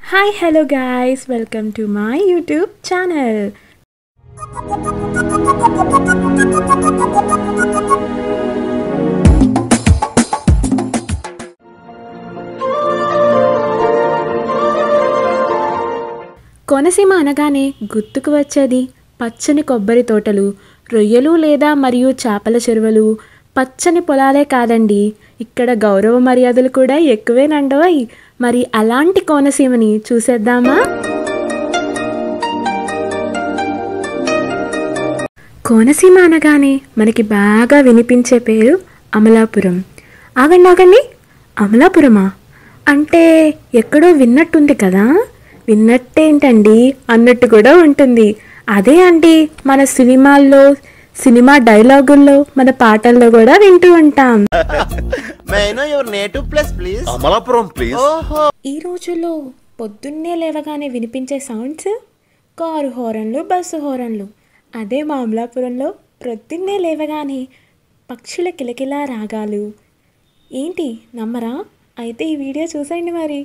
Hi hello guys welcome to my YouTube channel Konaseema అనగానే గుర్తుకు వచ్చేది పచ్చని కొబ్బరి తోటలు రొయ్యలు లేదా మరియు చేపల చెరువులు పచ్చని పొలాలే కాదండి ఇక్కడ గౌరవ మర్యాదలు కూడా ఎక్కువేనండోయ్ మరి అలాంటి కోనసీమని చూసేద్దామా కోనసీమ అనగానే మనకి బాగా వినిపించే పేరు అమలాపురం ఆగండి ఆగండి అమలాపురమా అంటే ఎక్కడో విన్నట్టుంది కదా విన్నట్టేంటండి అన్నట్టు కూడా ఉంటుంది అదే అండి మన సినిమాల్లో సినిమా డైలాగుల్లో మన పాటల్లో కూడా వింటూ ఉంటాం May I know your native place, please? Amalapuram please ఓహో ఈ రోజుల్లో పొద్దున్నే లేవగానే వినిపించే సౌండ్స్ కారు హోరన్లు బస్సు హోరన్లు అదే మా అమలాపురంలో ప్రొద్దున్నే లేవగానే పక్షుల కిలకిలా రాగాలు ఏంటి నమ్మరా అయితే ఈ వీడియో చూసేయండి మరి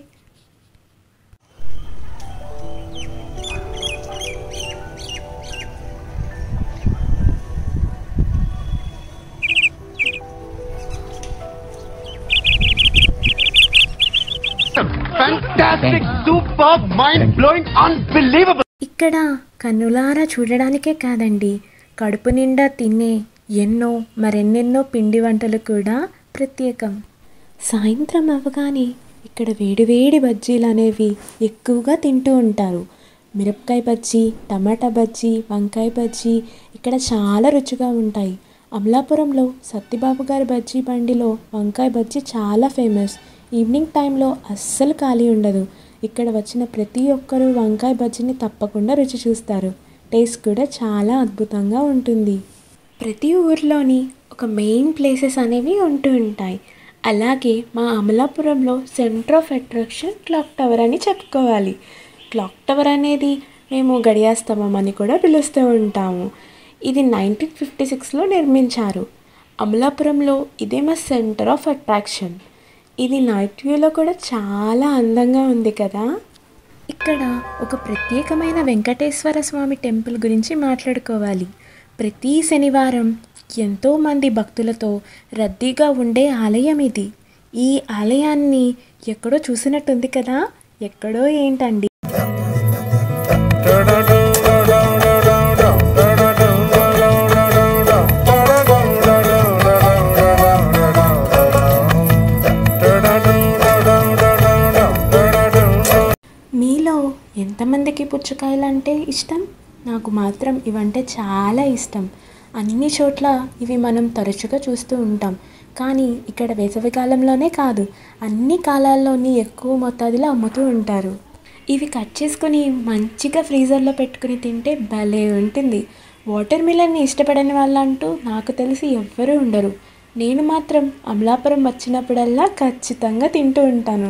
fantastic, superb, mind-blowing, unbelievable. ఇక్కడ కన్నులారా చూడడానికే కాదండి కడుపు నిండా తినే ఎన్నో మరెన్నెన్నో పిండి వంటలు కూడా ప్రత్యేకం సాయంత్రం అవ్వగానే ఇక్కడ వేడివేడి బజ్జీలు అనేవి ఎక్కువగా తింటూ ఉంటారు మిరపకాయ బజ్జీ టమాటా బజ్జీ వంకాయ బజ్జీ ఇక్కడ చాలా రుచిగా ఉంటాయి అమలాపురంలో సత్యబాబు గారి బజ్జీ బండిలో వంకాయ బజ్జీ చాలా ఫేమస్ ఈవినింగ్ టైంలో అస్సలు ఖాళీ ఉండదు ఇక్కడ వచ్చిన ప్రతి ఒక్కరూ వంకాయ బజ్జీని తప్పకుండా రుచి చూస్తారు టేస్ట్ కూడా చాలా అద్భుతంగా ఉంటుంది ప్రతి ఊర్లోని ఒక మెయిన్ ప్లేసెస్ అనేవి ఉంటూ ఉంటాయి అలాగే మా అమలాపురంలో centre of attraction clock tower అని చెప్పుకోవాలి క్లాక్ టవర్ అనేది మేము గడియాస్తంభం అని కూడా పిలుస్తూ ఉంటాము ఇది నైన్టీన్ ఫిఫ్టీ సిక్స్లో నిర్మించారు అమలాపురంలో ఇదే మా సెంటర్ ఆఫ్ అట్రాక్షన్ ఇది నైట్ వ్యూలో కూడా చాలా అందంగా ఉంది కదా ఇక్కడ ఒక ప్రత్యేకమైన వెంకటేశ్వర స్వామి టెంపుల్ గురించి మాట్లాడుకోవాలి ప్రతి శనివారం ఎంతోమంది భక్తులతో రద్దీగా ఉండే ఆలయం ఇది ఈ ఆలయాన్ని ఎక్కడో చూసినట్టుంది కదా ఎక్కడో ఏంటండి మీలో ఎంతమందికి పుచ్చకాయలు అంటే ఇష్టం నాకు మాత్రం ఇవంటే చాలా ఇష్టం అన్ని చోట్ల ఇవి మనం తరచుగా చూస్తూ ఉంటాం కానీ ఇక్కడ వేసవికాలంలోనే కాదు అన్ని కాలాల్లోని ఎక్కువ మొత్తాదిలో అమ్ముతూ ఉంటారు ఇవి కట్ చేసుకొని మంచిగా ఫ్రీజర్లో పెట్టుకుని తింటే భలే ఉంటుంది వాటర్ మిలన్ని ఇష్టపడని వాళ్ళంటూ నాకు తెలిసి ఎవ్వరూ ఉండరు నేను మాత్రం అమలాపురం వచ్చినప్పుడల్లా ఖచ్చితంగా తింటూ ఉంటాను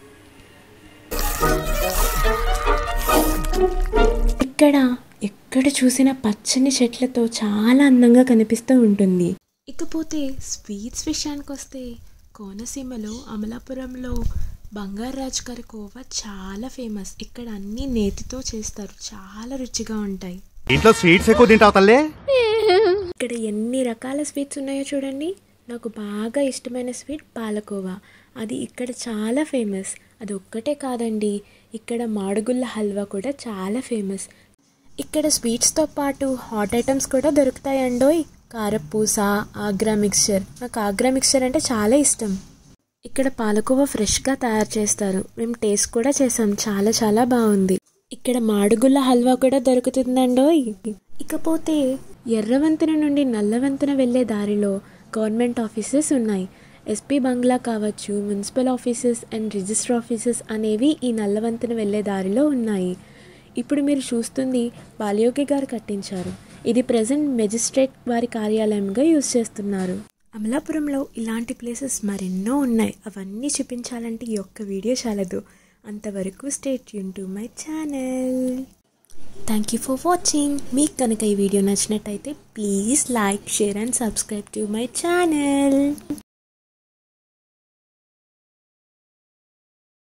ఇక్కడ ఎక్కడ చూసినా పచ్చని చెట్లతో చాలా అందంగా కనిపిస్తూ ఉంటుంది ఇకపోతే స్వీట్స్ విషయానికి వస్తే కోనసీమలో అమలాపురంలో బంగారాజ్ గారి కోవా చాలా ఫేమస్ ఇక్కడ అన్ని నేతితో చేస్తారు చాలా రుచిగా ఉంటాయి ఇంట్లో స్వీట్స్ ఎక్కువ తింటావు తల్లే ఇక్కడ ఎన్ని రకాల స్వీట్స్ ఉన్నాయో చూడండి నాకు బాగా ఇష్టమైన స్వీట్ పాలకోవా అది ఇక్కడ చాలా ఫేమస్ అది ఒక్కటే కాదండి ఇక్కడ మాడుగుల్ల హల్వా కూడా చాలా ఫేమస్ ఇక్కడ స్వీట్స్తో పాటు హాట్ ఐటమ్స్ కూడా దొరుకుతాయండోయ్ కారపూస ఆగ్రా మిక్చర్ నాకు ఆగ్రా మిక్చర్ అంటే చాలా ఇష్టం ఇక్కడ పాలకోవా ఫ్రెష్గా తయారు చేస్తారు మేము టేస్ట్ కూడా చేసాం చాలా చాలా బాగుంది ఇక్కడ మాడుగుల్ల హల్వా కూడా దొరుకుతుందండోయ్ ఇకపోతే ఎర్రవంతెన నుండి నల్లవంతెన వెళ్ళే దారిలో గవర్నమెంట్ ఆఫీసెస్ ఉన్నాయి ఎస్పీ బంగ్లా కావచ్చు municipal offices and register offices అనేవి ఈ నల్లవంతెన వెళ్ళే దారిలో ఉన్నాయి ఇప్పుడు మీరు చూస్తుంది బాలయోగి గారు కట్టించారు ఇది ప్రజెంట్ మెజిస్ట్రేట్ వారి కార్యాలయంగా యూజ్ చేస్తున్నారు అమలాపురంలో ఇలాంటి ప్లేసెస్ మరెన్నో ఉన్నాయి అవన్నీ చూపించాలంటే ఈ ఒక్క వీడియో చాలదు అంతవరకు స్టేట్ యూన్ to my channel thank you for watching మీకు కనుక ఈ వీడియో నచ్చినట్టయితే please like share and subscribe to my channel